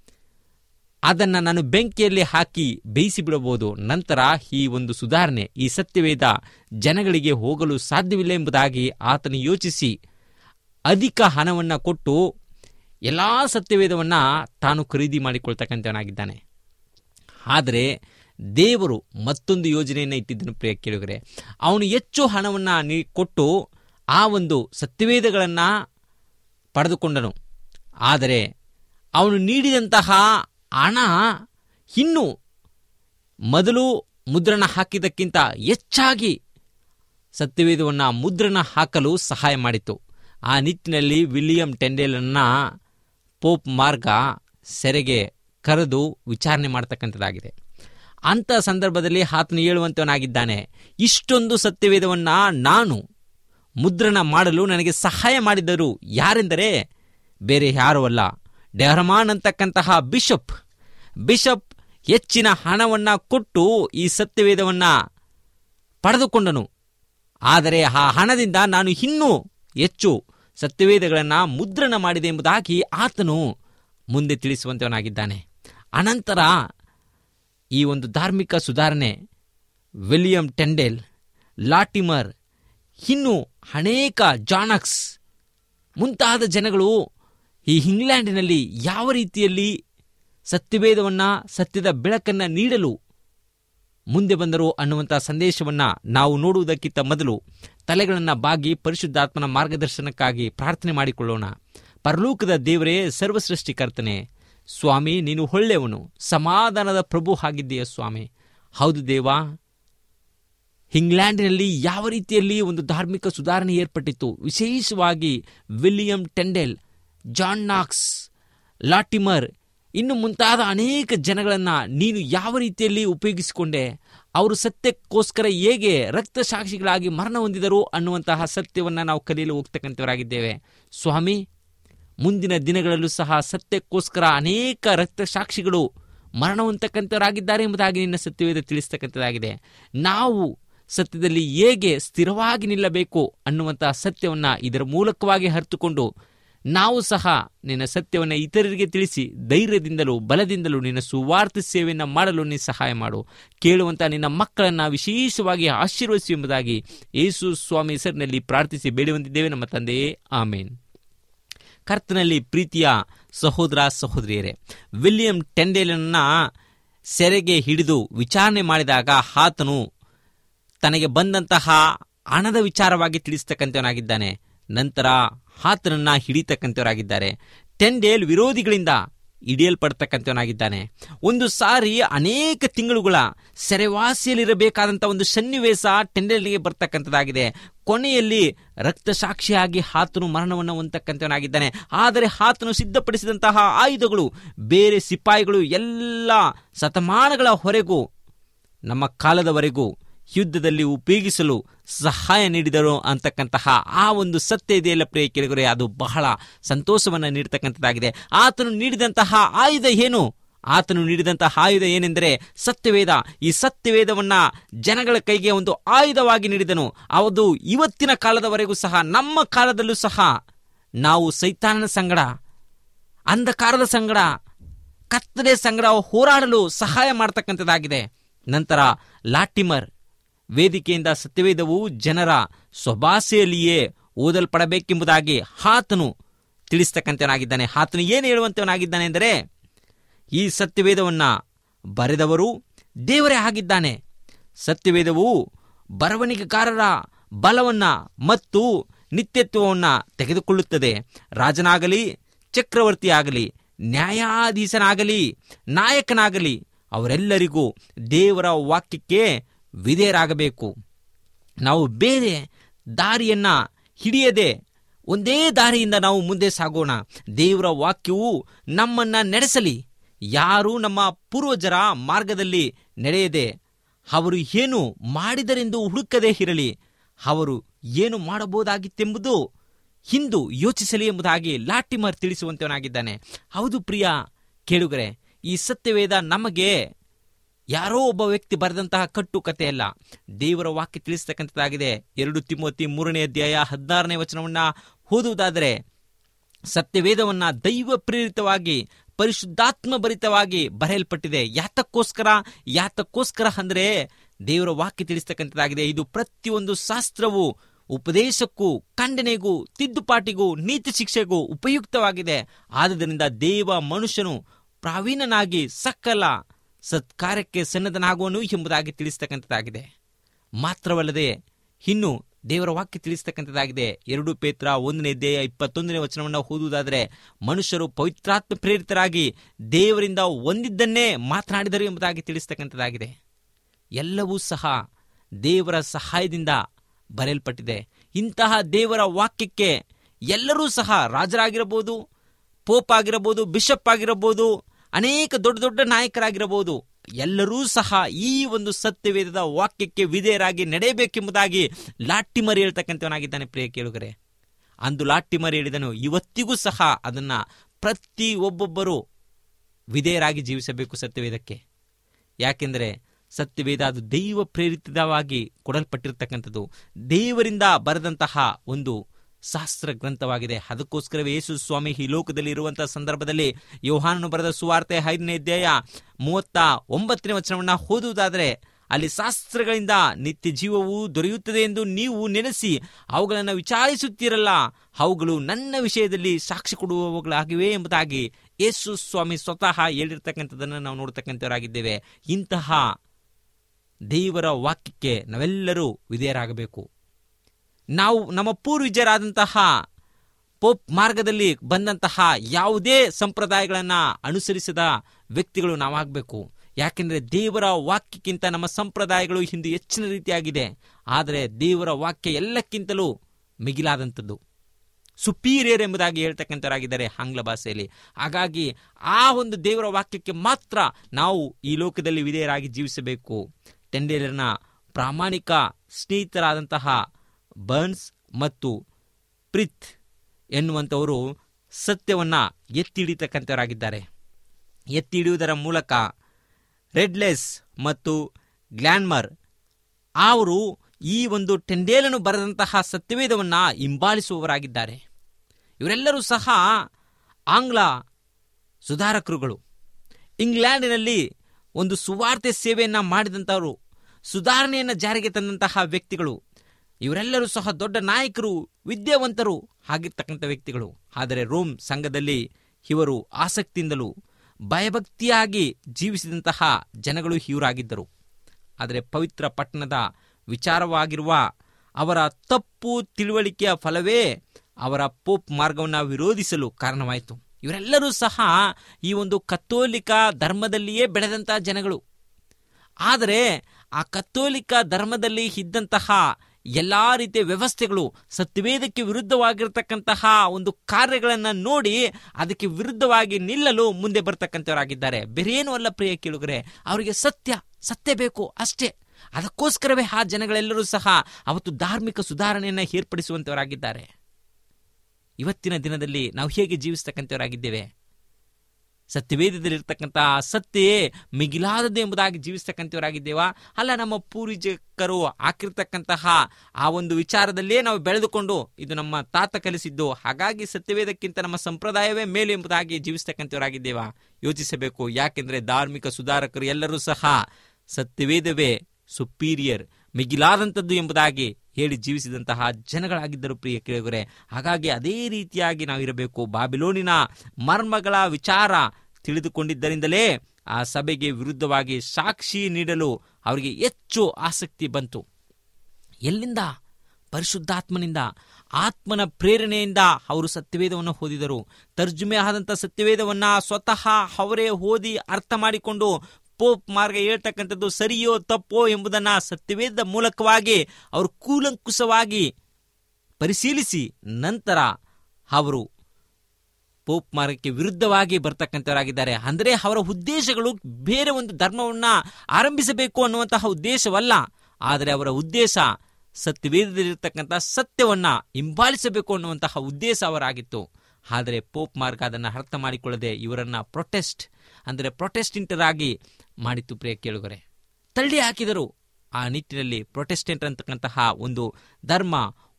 ಅದನ್ನ ನಾನು ಬೆಂಕಿಯಲ್ಲಿ ಹಾಕಿ ಬೇಯಿಸಿ ಬಿಡಬಹುದು ನಂತರ ಈ ಒಂದು ಸುಧಾರಣೆ ಈ ಸತ್ಯವೇದ ಜನಗಳಿಗೆ ಹೋಗಲು ಸಾಧ್ಯವಿಲ್ಲ ಎಂಬುದಾಗಿ ಆತನು ಯೋಚಿಸಿ ಅಧಿಕ ಹಣವನ್ನು ಕೊಟ್ಟು ಎಲ್ಲಾ ಸತ್ಯವೇದವನ್ನ ತಾನು ಖರೀದಿ ಮಾಡಿಕೊಳ್ತಕ್ಕಂಥವನಾಗಿದ್ದಾನೆ ಆದರೆ ದೇವರು ಮತ್ತೊಂದು ಯೋಜನೆಯನ್ನು ಇಟ್ಟಿದ್ದನು ಪ್ರಿಯ ಕೇಳಿದರೆ ಅವನು ಹೆಚ್ಚು ಹಣವನ್ನು ನೀ ಕೊಟ್ಟು ಆ ಒಂದು ಸತ್ಯವೇದಗಳನ್ನು ಪಡೆದುಕೊಂಡನು ಆದರೆ ಅವನು ನೀಡಿದಂತಹ ಹಣ ಇನ್ನು ಮೊದಲು ಮುದ್ರಣ ಹಾಕಿದ್ದಕ್ಕಿಂತ ಹೆಚ್ಚಾಗಿ ಸತ್ಯವೇದವನ್ನು ಮುದ್ರಣ ಹಾಕಲು ಸಹಾಯ ಮಾಡಿತು ಆ ನಿಟ್ಟಿನಲ್ಲಿ ವಿಲಿಯಂ ಟೆಂಡೇಲನ್ನ ಪೋಪ್ ಮಾರ್ಗ ಸೆರೆಗೆ ಕರೆದು ವಿಚಾರಣೆ ಮಾಡತಕ್ಕಂಥದ್ದಾಗಿದೆ ಅಂಥ ಸಂದರ್ಭದಲ್ಲಿ ಆತನು ಹೇಳುವಂತವನಾಗಿದ್ದಾನೆ ಇಷ್ಟೊಂದು ಸತ್ಯವೇದವನ್ನ ನಾನು ಮುದ್ರಣ ಮಾಡಲು ನನಗೆ ಸಹಾಯ ಮಾಡಿದ್ದರು ಯಾರೆಂದರೆ ಬೇರೆ ಯಾರೂ ಅಲ್ಲ ಡೆಹ್ರಮಾನ್ ಅಂತಕ್ಕಂತಹ ಬಿಷಪ್ ಬಿಷಪ್ ಹೆಚ್ಚಿನ ಹಣವನ್ನ ಕೊಟ್ಟು ಈ ಸತ್ಯವೇದವನ್ನ ಪಡೆದುಕೊಂಡನು ಆದರೆ ಆ ಹಣದಿಂದ ನಾನು ಇನ್ನೂ ಹೆಚ್ಚು ಸತ್ಯವೇದಗಳನ್ನು ಮುದ್ರಣ ಮಾಡಿದೆ ಎಂಬುದಾಗಿ ಆತನು ಮುಂದೆ ತಿಳಿಸುವಂತವನಾಗಿದ್ದಾನೆ ಅನಂತರ ಈ ಒಂದು ಧಾರ್ಮಿಕ ಸುಧಾರಣೆ ವಿಲಿಯಂ ಟೆಂಡೆಲ್ ಲಾಟಿಮರ್ ಇನ್ನು ಅನೇಕ ಜಾನಕ್ಸ್ ಮುಂತಾದ ಜನಗಳು ಈ ಇಂಗ್ಲೆಂಡಿನಲ್ಲಿ ಯಾವ ರೀತಿಯಲ್ಲಿ ಸತ್ಯವೇದವನ್ನ ಸತ್ಯದ ಬೆಳಕನ್ನು ನೀಡಲು ಮುಂದೆ ಬಂದರು ಅನ್ನುವಂಥ ಸಂದೇಶವನ್ನ ನಾವು ನೋಡುವುದಕ್ಕಿಂತ ಮೊದಲು ತಲೆಗಳನ್ನು ಬಾಗಿ ಪರಿಶುದ್ಧಾತ್ಮನ ಮಾರ್ಗದರ್ಶನಕ್ಕಾಗಿ ಪ್ರಾರ್ಥನೆ ಮಾಡಿಕೊಳ್ಳೋಣ ಪರಲೋಕದ ದೇವರೇ ಸರ್ವಸೃಷ್ಟಿಕರ್ತನೆ ಸ್ವಾಮಿ ನೀನು ಒಳ್ಳೆಯವನು ಸಮಾಧಾನದ ಪ್ರಭು ಆಗಿದ್ದೀಯ ಸ್ವಾಮಿ ಹೌದು ದೇವಾ ಇಂಗ್ಲೆಂಡಿನಲ್ಲಿ ಯಾವ ರೀತಿಯಲ್ಲಿ ಒಂದು ಧಾರ್ಮಿಕ ಸುಧಾರಣೆ ಏರ್ಪಟ್ಟಿತ್ತು ವಿಶೇಷವಾಗಿ William Tyndale John Knox Latimer ಇನ್ನು ಮುಂತಾದ ಅನೇಕ ಜನಗಳನ್ನು ನೀನು ಯಾವ ರೀತಿಯಲ್ಲಿ ಉಪಯೋಗಿಸಿಕೊಂಡೆ ಅವರು ಸತ್ಯಕ್ಕೋಸ್ಕರ ಹೇಗೆ ರಕ್ತ ಸಾಕ್ಷಿಗಳಾಗಿ ಮರಣ ಹೊಂದಿದರು ಅನ್ನುವಂತಹ ಸತ್ಯವನ್ನು ನಾವು ಕಲಿಯಲು ಹೋಗ್ತಕ್ಕಂಥವರಾಗಿದ್ದೇವೆ ಸ್ವಾಮಿ ಮುಂದಿನ ದಿನಗಳಲ್ಲೂ ಸಹ ಸತ್ಯಕ್ಕೋಸ್ಕರ ಅನೇಕ ರಕ್ತ ಸಾಕ್ಷಿಗಳು ಮರಣ ಹೊಂದತಕ್ಕಂಥವರಾಗಿದ್ದಾರೆ ಎಂಬುದಾಗಿ ನಿನ್ನ ಸತ್ಯವೇದ ತಿಳಿಸ್ತಕ್ಕಂಥದ್ದಾಗಿದೆ ನಾವು ಸತ್ಯದಲ್ಲಿ ಹೇಗೆ ಸ್ಥಿರವಾಗಿ ನಿಲ್ಲಬೇಕು ಅನ್ನುವಂತಹ ಸತ್ಯವನ್ನು ಇದರ ಮೂಲಕವಾಗಿ ಅರ್ಥಕೊಂಡು ನಾವು ಸಹ ನಿನ್ನ ಸತ್ಯವನ್ನು ಇತರರಿಗೆ ತಿಳಿಸಿ ಧೈರ್ಯದಿಂದಲೂ ಬಲದಿಂದಲೂ ನಿನ್ನ ಸುವಾರ್ಥ ಸೇವೆಯನ್ನು ಮಾಡಲು ನೀನು ಸಹಾಯ ಮಾಡು ಕೇಳುವಂಥ ನಿನ್ನ ಮಕ್ಕಳನ್ನು ವಿಶೇಷವಾಗಿ ಆಶೀರ್ವದಿಸು ಎಂಬುದಾಗಿ ಯೇಸು ಸ್ವಾಮಿ ಹೆಸರಿನಲ್ಲಿ ಪ್ರಾರ್ಥಿಸಿ ಬೇಡುವಂತಿದ್ದೇವೆ ನಮ್ಮ ತಂದೆಯೇ ಆಮೇನ್ ಕರ್ತನಲ್ಲಿ ಪ್ರೀತಿಯ ಸಹೋದರ ಸಹೋದರಿಯರೇ ವಿಲಿಯಂ ಟೆಂಡೇಲನ್ನ ಸೆರೆಗೆ ಹಿಡಿದು ವಿಚಾರಣೆ ಮಾಡಿದಾಗ ಆತನು ತನಗೆ ಬಂದಂತಹ ಹಣದ ವಿಚಾರವಾಗಿ ತಿಳಿಸ್ತಕ್ಕಂಥವನಾಗಿದ್ದಾನೆ ನಂತರ ಆತನನ್ನ ಹಿಡಿತಕ್ಕಂಥವರಾಗಿದ್ದಾರೆ ಟೆಂಡೇಲ್ ವಿರೋಧಿಗಳಿಂದ ಹಿಡಿಯಲ್ಪಡ್ತಕ್ಕಂಥವನಾಗಿದ್ದಾನೆ ಒಂದು ಸಾರಿ ಅನೇಕ ತಿಂಗಳುಗಳ ಸೆರೆವಾಸಿಯಲ್ಲಿರಬೇಕಾದಂಥ ಒಂದು ಸನ್ನಿವೇಶ ಟೆಂಡರ್ಗೆ ಬರ್ತಕ್ಕಂಥದ್ದಾಗಿದೆ ಕೊನೆಯಲ್ಲಿ ರಕ್ತ ಸಾಕ್ಷಿಯಾಗಿ ಆತನು ಮರಣವನ್ನು ಹೊಂದತಕ್ಕಂಥವನಾಗಿದ್ದಾನೆ ಆದರೆ ಆತನು ಸಿದ್ಧಪಡಿಸಿದಂತಹ ಆಯುಧಗಳು ಬೇರೆ ಸಿಪಾಯಿಗಳು ಎಲ್ಲ ಶತಮಾನಗಳ ಹೊರೆಗೂ ನಮ್ಮ ಕಾಲದವರೆಗೂ ಯುದ್ಧದಲ್ಲಿ ಉಪಯೋಗಿಸಲು ಸಹಾಯ ನೀಡಿದರು ಅಂತಕ್ಕಂತಹ ಆ ಒಂದು ಸತ್ಯ ಇದೆಯಲ್ಲ ಪ್ರಿಯ ಕೇಳಿದರೆ ಅದು ಬಹಳ ಸಂತೋಷವನ್ನು ನೀಡತಕ್ಕಂಥದ್ದಾಗಿದೆ ಆತನು ನೀಡಿದಂತಹ ಆಯುಧ ಏನು ಆತನು ನೀಡಿದಂತಹ ಆಯುಧ ಏನೆಂದರೆ ಸತ್ಯವೇದ ಈ ಸತ್ಯವೇದವನ್ನ ಜನಗಳ ಕೈಗೆ ಒಂದು ಆಯುಧವಾಗಿ ನೀಡಿದನು ಅದು ಇವತ್ತಿನ ಕಾಲದವರೆಗೂ ಸಹ ನಮ್ಮ ಕಾಲದಲ್ಲೂ ಸಹ ನಾವು ಸೈತಾನನ ಸಂಗಡ ಅಂಧಕಾರದ ಸಂಗಡ ಕತ್ತಲೆ ಸಂಗಡ ಹೋರಾಡಲು ಸಹಾಯ ಮಾಡತಕ್ಕಂಥದ್ದಾಗಿದೆ ನಂತರ ಲಾಟಿಮರ್ ವೇದಿಕೆಯಿಂದ ಸತ್ಯವೇದವು ಜನರ ಸ್ವಭಾಷೆಯಲ್ಲಿಯೇ ಓದಲ್ಪಡಬೇಕೆಂಬುದಾಗಿ ಆತನು ತಿಳಿಸ್ತಕ್ಕಂಥವನಾಗಿದ್ದಾನೆ ಆತನು ಏನು ಹೇಳುವಂತವನಾಗಿದ್ದಾನೆ ಎಂದರೆ ಈ ಸತ್ಯವೇದವನ್ನ ಬರೆದವರು ದೇವರೇ ಆಗಿದ್ದಾನೆ ಸತ್ಯವೇದವು ಬರವಣಿಗೆಗಾರರ ಬಲವನ್ನ ಮತ್ತು ನಿತ್ಯತ್ವವನ್ನ ತೆಗೆದುಕೊಳ್ಳುತ್ತದೆ ರಾಜನಾಗಲಿ ಚಕ್ರವರ್ತಿಯಾಗಲಿ ನ್ಯಾಯಾಧೀಶನಾಗಲಿ ನಾಯಕನಾಗಲಿ ಅವರೆಲ್ಲರಿಗೂ ದೇವರ ವಾಕ್ಯಕ್ಕೆ ವಿಧೇಯರಾಗಬೇಕು ನಾವು ಬೇರೆ ದಾರಿಯನ್ನ ಹಿಡಿಯದೆ ಒಂದೇ ದಾರಿಯಿಂದ ನಾವು ಮುಂದೆ ಸಾಗೋಣ ದೇವರ ವಾಕ್ಯವು ನಮ್ಮನ್ನ ನಡೆಸಲಿ ಯಾರು ನಮ್ಮ ಪೂರ್ವಜರ ಮಾರ್ಗದಲ್ಲಿ ನಡೆಯದೆ ಅವರು ಏನು ಮಾಡಿದರೆಂದು ಹುಡುಕದೇ ಇರಲಿ ಅವರು ಏನು ಮಾಡಬಹುದಾಗಿತ್ತೆಂಬುದು ಹಿಂದು ಯೋಚಿಸಲಿ ಎಂಬುದಾಗಿ ಲಾಟಿಮರ್ ತಿಳಿಸುವಂತವನಾಗಿದ್ದಾನೆ ಹೌದು ಪ್ರಿಯ ಕೇಳುಗರೆ ಈ ಸತ್ಯವೇದ ನಮಗೆ ಯಾರೋ ಒಬ್ಬ ವ್ಯಕ್ತಿ ಬರೆದಂತಹ ಕಟ್ಟು ಕಥೆಯಲ್ಲ ದೇವರ ವಾಕ್ಯ ತಿಳಿಸ್ತಕ್ಕಂಥದ್ದಾಗಿದೆ ಎರಡು ತಿಮ್ಮೋತಿ ಮೂರನೇ ಅಧ್ಯಾಯ ಹದಿನಾರನೇ ವಚನವನ್ನ ಓದುವುದಾದರೆ ಸತ್ಯವೇದವನ್ನ ದೈವ ಪ್ರೇರಿತವಾಗಿ ಪರಿಶುದ್ಧಾತ್ಮ ಭರಿತವಾಗಿ ಬರೆಯಲ್ಪಟ್ಟಿದೆ ಯಾತಕ್ಕೋಸ್ಕರ ಯಾತಕ್ಕೋಸ್ಕರ ಅಂದ್ರೆ ದೇವರ ವಾಕ್ಯ ತಿಳಿಸ್ತಕ್ಕಂಥದ್ದಾಗಿದೆ ಇದು ಪ್ರತಿಯೊಂದು ಶಾಸ್ತ್ರವು ಉಪದೇಶಕ್ಕೂ ಖಂಡನೆಗೂ ತಿದ್ದುಪಾಟಿಗೂ ನೀತಿ ಶಿಕ್ಷೆಗೂ ಉಪಯುಕ್ತವಾಗಿದೆ ಆದುದರಿಂದ ದೇವ ಮನುಷ್ಯನು ಪ್ರಾವೀಣನಾಗಿ ಸಕಲ ಸತ್ಕಾರ್ಯಕ್ಕೆ ಸನ್ನದ್ಧನಾಗುವನು ಎಂಬುದಾಗಿ ತಿಳಿಸ್ತಕ್ಕಂಥದ್ದಾಗಿದೆ ಮಾತ್ರವಲ್ಲದೆ ಇನ್ನು ದೇವರ ವಾಕ್ಯ ತಿಳಿಸ್ತಕ್ಕಂಥದ್ದಾಗಿದೆ ಎರಡು ಪೇತ್ರ ಒಂದನೇ ದೇಹ ಇಪ್ಪತ್ತೊಂದನೇ ವಚನವನ್ನು ಓದುವುದಾದರೆ ಮನುಷ್ಯರು ಪವಿತ್ರಾತ್ಮ ಪ್ರೇರಿತರಾಗಿ ದೇವರಿಂದ ಒಂದಿದ್ದನ್ನೇ ಮಾತನಾಡಿದರು ಎಂಬುದಾಗಿ ತಿಳಿಸ್ತಕ್ಕಂಥದ್ದಾಗಿದೆ ಎಲ್ಲವೂ ಸಹ ದೇವರ ಸಹಾಯದಿಂದ ಬರೆಯಲ್ಪಟ್ಟಿದೆ ಇಂತಹ ದೇವರ ವಾಕ್ಯಕ್ಕೆ ಎಲ್ಲರೂ ಸಹ ರಾಜರಾಗಿರಬಹುದು ಪೋಪ್ ಆಗಿರಬಹುದು ಬಿಷಪ್ ಆಗಿರಬಹುದು ಅನೇಕ ದೊಡ್ಡ ದೊಡ್ಡ ನಾಯಕರಾಗಿರಬಹುದು ಎಲ್ಲರೂ ಸಹ ಈ ಒಂದು ಸತ್ಯವೇದದ ವಾಕ್ಯಕ್ಕೆ ವಿಧೇಯರಾಗಿ ನಡೆಯಬೇಕೆಂಬುದಾಗಿ ಲಾಟಿಮರಿ ಹೇಳ್ತಕ್ಕಂಥವನಾಗಿದ್ದಾನೆ ಪ್ರಿಯ ಕೇಳುಗರೆ ಅಂದು ಲಾಟಿಮರಿ ಹೇಳಿದನು ಇವತ್ತಿಗೂ ಸಹ ಅದನ್ನ ಪ್ರತಿ ಒಬ್ಬೊಬ್ಬರು ವಿಧೇಯರಾಗಿ ಜೀವಿಸಬೇಕು ಸತ್ಯವೇದಕ್ಕೆ ಯಾಕೆಂದರೆ ಸತ್ಯವೇದ ಅದು ದೈವ ಪ್ರೇರಿತವಾಗಿ ಕೊಡಲ್ಪಟ್ಟಿರ್ತಕ್ಕಂಥದ್ದು ದೇವರಿಂದ ಬರೆದಂತಹ ಒಂದು ಶಾಸ್ತ್ರ ಗ್ರಂಥವಾಗಿದೆ ಅದಕ್ಕೋಸ್ಕರವೇ ಯೇಸು ಸ್ವಾಮಿ ಈ ಲೋಕದಲ್ಲಿ ಇರುವಂತಹ ಸಂದರ್ಭದಲ್ಲಿ ಯೋಹಾನನು ಬರೆದ ಸುವಾರ್ತೆ ಐದನೇ ಅಧ್ಯಾಯ ಮೂವತ್ತ ಒಂಬತ್ತನೇ ವಚನವನ್ನ ಓದುವುದಾದರೆ ಅಲ್ಲಿ ಶಾಸ್ತ್ರಗಳಿಂದ ನಿತ್ಯ ಜೀವವು ದೊರೆಯುತ್ತದೆ ಎಂದು ನೀವು ನೆನೆಸಿ ಅವುಗಳನ್ನು ವಿಚಾರಿಸುತ್ತೀರಲ್ಲ ಅವುಗಳು ನನ್ನ ವಿಷಯದಲ್ಲಿ ಸಾಕ್ಷಿ ಕೊಡುವವುಗಳಾಗಿವೆ ಎಂಬುದಾಗಿ ಯೇಸು ಸ್ವಾಮಿ ಸ್ವತಃ ಹೇಳಿರ್ತಕ್ಕಂಥದ್ದನ್ನು ನಾವು ನೋಡ್ತಕ್ಕಂಥವರಾಗಿದ್ದೇವೆ ಇಂತಹ ದೇವರ ವಾಕ್ಯಕ್ಕೆ ನಾವೆಲ್ಲರೂ ವಿಧೇಯರಾಗಬೇಕು ನಾವು ನಮ್ಮ ಪೂರ್ವಜರಾದಂತಹ ಪೋಪ್ ಮಾರ್ಗದಲ್ಲಿ ಬಂದಂತಹ ಯಾವುದೇ ಸಂಪ್ರದಾಯಗಳನ್ನು ಅನುಸರಿಸದ ವ್ಯಕ್ತಿಗಳು ನಾವಾಗಬೇಕು ಯಾಕೆಂದರೆ ದೇವರ ವಾಕ್ಯಕ್ಕಿಂತ ನಮ್ಮ ಸಂಪ್ರದಾಯಗಳು ಹಿಂದೆ ಹೆಚ್ಚಿನ ರೀತಿಯಾಗಿದೆ ಆದರೆ ದೇವರ ವಾಕ್ಯ ಎಲ್ಲಕ್ಕಿಂತಲೂ ಮಿಗಿಲಾದಂಥದ್ದು ಸುಪೀರಿಯರ್ ಎಂಬುದಾಗಿ ಹೇಳ್ತಕ್ಕಂಥವರಾಗಿದ್ದಾರೆ ಆಂಗ್ಲ ಭಾಷೆಯಲ್ಲಿ ಹಾಗಾಗಿ ಆ ಒಂದು ದೇವರ ವಾಕ್ಯಕ್ಕೆ ಮಾತ್ರ ನಾವು ಈ ಲೋಕದಲ್ಲಿ ವಿಧೇಯರಾಗಿ ಜೀವಿಸಬೇಕು ಟೆಂಡೇಲರ್ನ ಪ್ರಾಮಾಣಿಕ ಸ್ನೇಹಿತರಾದಂತಹ ಬರ್ನ್ಸ್ ಮತ್ತು ಪ್ರಿತ್ ಎನ್ನುವಂಥವರು ಸತ್ಯವನ್ನ ಎತ್ತಿ ಹಿಡಿತಕ್ಕಂಥವರಾಗಿದ್ದಾರೆ ಎತ್ತಿ ಹಿಡಿಯುವುದರ ಮೂಲಕ ರೆಡ್ಲೆಸ್ ಮತ್ತು ಗ್ಲ್ಯಾನ್ಮರ್ ಅವರು ಈ ಒಂದು ಟೆಂಡೇಲನು ಬರೆದಂತಹ ಸತ್ಯವೇದವನ್ನ ಹಿಂಬಾಲಿಸುವವರಾಗಿದ್ದಾರೆ ಇವರೆಲ್ಲರೂ ಸಹ ಆಂಗ್ಲ ಸುಧಾರಕರುಗಳು ಇಂಗ್ಲೆಂಡಿನಲ್ಲಿ ಒಂದು ಸುವಾರ್ತೆ ಸೇವೆಯನ್ನ ಮಾಡಿದಂಥವರು ಸುಧಾರಣೆಯನ್ನು ಜಾರಿಗೆ ತಂದಂತಹ ವ್ಯಕ್ತಿಗಳು ಇವರೆಲ್ಲರೂ ಸಹ ದೊಡ್ಡ ನಾಯಕರು ವಿದ್ಯಾವಂತರು ಆಗಿರ್ತಕ್ಕಂಥ ವ್ಯಕ್ತಿಗಳು ಆದರೆ ರೋಮ್ ಸಂಘದಲ್ಲಿ ಇವರು ಆಸಕ್ತಿಯಿಂದಲೂ ಭಯಭಕ್ತಿಯಾಗಿ ಜೀವಿಸಿದಂತಹ ಜನಗಳು ಇವರಾಗಿದ್ದರು ಆದರೆ ಪವಿತ್ರ ಪಟ್ಟಣದ ವಿಚಾರವಾಗಿರುವ ಅವರ ತಪ್ಪು ತಿಳುವಳಿಕೆಯ ಫಲವೇ ಅವರ ಪೋಪ್ ಮಾರ್ಗವನ್ನು ವಿರೋಧಿಸಲು ಕಾರಣವಾಯಿತು ಇವರೆಲ್ಲರೂ ಸಹ ಈ ಒಂದು ಕತ್ತೋಲಿಕ ಧರ್ಮದಲ್ಲಿಯೇ ಬೆಳೆದಂತಹ ಜನಗಳು ಆದರೆ ಆ ಕತ್ತೋಲಿಕ ಧರ್ಮದಲ್ಲಿ ಇದ್ದಂತಹ ಎಲ್ಲಾ ರೀತಿಯ ವ್ಯವಸ್ಥೆಗಳು ಸತ್ಯವೇದಕ್ಕೆ ವಿರುದ್ಧವಾಗಿರ್ತಕ್ಕಂತಹ ಒಂದು ಕಾರ್ಯಗಳನ್ನು ನೋಡಿ ಅದಕ್ಕೆ ವಿರುದ್ಧವಾಗಿ ನಿಲ್ಲಲು ಮುಂದೆ ಬರ್ತಕ್ಕಂಥವರಾಗಿದ್ದಾರೆ ಬೇರೇನೂ ಅಲ್ಲ ಪ್ರಿಯ ಕೇಳುಗರೆ ಅವರಿಗೆ ಸತ್ಯ ಸತ್ಯ ಬೇಕು ಅಷ್ಟೇ ಅದಕ್ಕೋಸ್ಕರವೇ ಆ ಜನಗಳೆಲ್ಲರೂ ಸಹ ಅವತ್ತು ಧಾರ್ಮಿಕ ಸುಧಾರಣೆಯನ್ನು ಏರ್ಪಡಿಸುವಂತವರಾಗಿದ್ದಾರೆ ಇವತ್ತಿನ ದಿನದಲ್ಲಿ ನಾವು ಹೇಗೆ ಜೀವಿಸ್ತಕ್ಕಂಥವರಾಗಿದ್ದೇವೆ ಸತ್ಯವೇದದಲ್ಲಿರ್ತಕ್ಕಂತಹ ಸತ್ಯೇ ಮಿಗಿಲಾದದ್ದು ಎಂಬುದಾಗಿ ಜೀವಿಸ್ತಕ್ಕಂಥವರಾಗಿದ್ದೇವಾ ಅಲ್ಲ ನಮ್ಮ ಪೂರ್ವಜಕರು ಹಾಕಿರ್ತಕ್ಕಂತಹ ಆ ಒಂದು ವಿಚಾರದಲ್ಲೇ ನಾವು ಬೆಳೆದುಕೊಂಡು ಇದು ನಮ್ಮ ತಾತ ಕಲಿಸಿದ್ದು ಹಾಗಾಗಿ ಸತ್ಯವೇದಕ್ಕಿಂತ ನಮ್ಮ ಸಂಪ್ರದಾಯವೇ ಮೇಲು ಎಂಬುದಾಗಿ ಜೀವಿಸ್ತಕ್ಕಂಥವರಾಗಿದ್ದೇವಾ ಯೋಚಿಸಬೇಕು ಯಾಕೆಂದ್ರೆ ಧಾರ್ಮಿಕ ಸುಧಾರಕರು ಎಲ್ಲರೂ ಸಹ ಸತ್ಯವೇದವೇ ಸುಪೀರಿಯರ್ ಮಿಗಿಲಾದಂಥದ್ದು ಎಂಬುದಾಗಿ ಹೇಳಿ ಜೀವಿಸಿದಂತಹ ಜನಗಳಾಗಿದ್ದರು ಪ್ರಿಯ ಕೇಳಿದರೆ ಹಾಗಾಗಿ ಅದೇ ರೀತಿಯಾಗಿ ನಾವಿರಬೇಕು ಬಾಬಿಲೋನಿನ ಮರ್ಮಗಳ ವಿಚಾರ ತಿಳಿದುಕೊಂಡಿದ್ದರಿಂದಲೇ ಆ ಸಭೆಗೆ ವಿರುದ್ಧವಾಗಿ ಸಾಕ್ಷಿ ನೀಡಲು ಅವರಿಗೆ ಹೆಚ್ಚು ಆಸಕ್ತಿ ಬಂತು ಎಲ್ಲಿಂದ ಪರಿಶುದ್ಧಾತ್ಮನಿಂದ ಆತ್ಮನ ಪ್ರೇರಣೆಯಿಂದ ಅವರು ಸತ್ಯವೇದವನ್ನು ಓದಿದರು ತರ್ಜುಮೆ ಆದಂಥ ಸತ್ಯವೇದವನ್ನ ಸ್ವತಃ ಅವರೇ ಓದಿ ಅರ್ಥ ಮಾಡಿಕೊಂಡು ಪೋಪ್ ಮಾರ್ಗ ಹೇಳ್ತಕ್ಕಂಥದ್ದು ಸರಿಯೋ ತಪ್ಪೋ ಎಂಬುದನ್ನ ಸತ್ಯವೇದ ಮೂಲಕವಾಗಿ ಅವರು ಕೂಲಂಕುಷವಾಗಿ ಪರಿಶೀಲಿಸಿ ನಂತರ ಅವರು ಪೋಪ್ ಮಾರ್ಗಕ್ಕೆ ವಿರುದ್ಧವಾಗಿ ಬರ್ತಕ್ಕಂಥವರಾಗಿದ್ದಾರೆ ಅಂದರೆ ಅವರ ಉದ್ದೇಶಗಳು ಬೇರೆ ಒಂದು ಧರ್ಮವನ್ನ ಆರಂಭಿಸಬೇಕು ಅನ್ನುವಂತಹ ಉದ್ದೇಶವಲ್ಲ ಆದರೆ ಅವರ ಉದ್ದೇಶ ಸತ್ಯವೇದದಲ್ಲಿರ್ತಕ್ಕಂಥ ಸತ್ಯವನ್ನ ಹಿಂಬಾಲಿಸಬೇಕು ಅನ್ನುವಂತಹ ಉದ್ದೇಶ ಅವರಾಗಿತ್ತು ಆದರೆ ಪೋಪ್ ಮಾರ್ಗ ಅದನ್ನು ಅರ್ಥ ಮಾಡಿಕೊಳ್ಳದೆ ಇವರನ್ನ ಪ್ರೊಟೆಸ್ಟ್ ಅಂದರೆ ಪ್ರೊಟೆಸ್ಟಿಂಟರಾಗಿ ಮಾಡಿತ್ತು ಪ್ರಿಯ ಕೇಳುಗರೆ ತಳ್ಳಿ ಹಾಕಿದರು ಆ ನಿಟ್ಟಿನಲ್ಲಿ ಪ್ರೊಟೆಸ್ಟೆಂಟ್ ಅಂತಕ್ಕಂತಹ ಒಂದು ಧರ್ಮ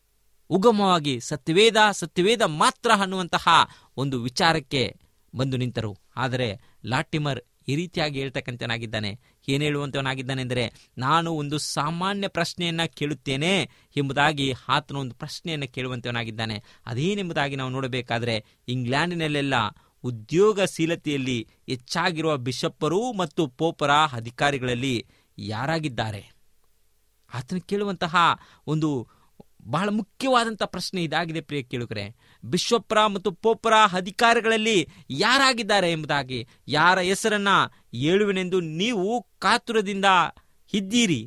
ಉಗಮವಾಗಿ ಸತ್ಯವೇದ ಸತ್ಯವೇದ ಮಾತ್ರ ಅನ್ನುವಂತಹ ಒಂದು ವಿಚಾರಕ್ಕೆ ಬಂದು ನಿಂತರು ಆದರೆ ಲಾಟಿಮರ್ ಈ ರೀತಿಯಾಗಿ ಹೇಳ್ತಕ್ಕಂಥನಾಗಿದ್ದಾನೆ ಏನು ಹೇಳುವಂತವನಾಗಿದ್ದಾನೆ ಎಂದರೆ ನಾನು ಒಂದು ಸಾಮಾನ್ಯ ಪ್ರಶ್ನೆಯನ್ನ ಕೇಳುತ್ತೇನೆ ಎಂಬುದಾಗಿ ಆತನ ಒಂದು ಪ್ರಶ್ನೆಯನ್ನು ಕೇಳುವಂತವನಾಗಿದ್ದಾನೆ ಅದೇನೆಂಬುದಾಗಿ ನಾವು ನೋಡಬೇಕಾದ್ರೆ ಇಂಗ್ಲೆಂಡಿನಲ್ಲೆಲ್ಲ ಉದ್ಯೋಗಶೀಲತೆಯಲ್ಲಿ ಹೆಚ್ಚಾಗಿರುವ ಬಿಷಪ್ಪರು ಮತ್ತು ಪೋಪರ ಅಧಿಕಾರಿಗಳಲ್ಲಿ ಯಾರಾಗಿದ್ದಾರೆ ಆತನ ಕೇಳುವಂತಹ ಒಂದು ಬಹಳ ಮುಖ್ಯವಾದಂಥ ಪ್ರಶ್ನೆ ಇದಾಗಿದೆ ಪ್ರಿಯ ಕೇಳುಗರೆ ಬಿಶ್ವಪ್ರ ಮತ್ತು ಪೋಪರ ಅಧಿಕಾರಿಗಳಲ್ಲಿ ಯಾರಾಗಿದ್ದಾರೆ ಎಂಬುದಾಗಿ ಯಾರ ಹೆಸರನ್ನ ಹೇಳುವೆನೆಂದು ನೀವು ಕಾತುರದಿಂದ ಇದ್ದೀರಿ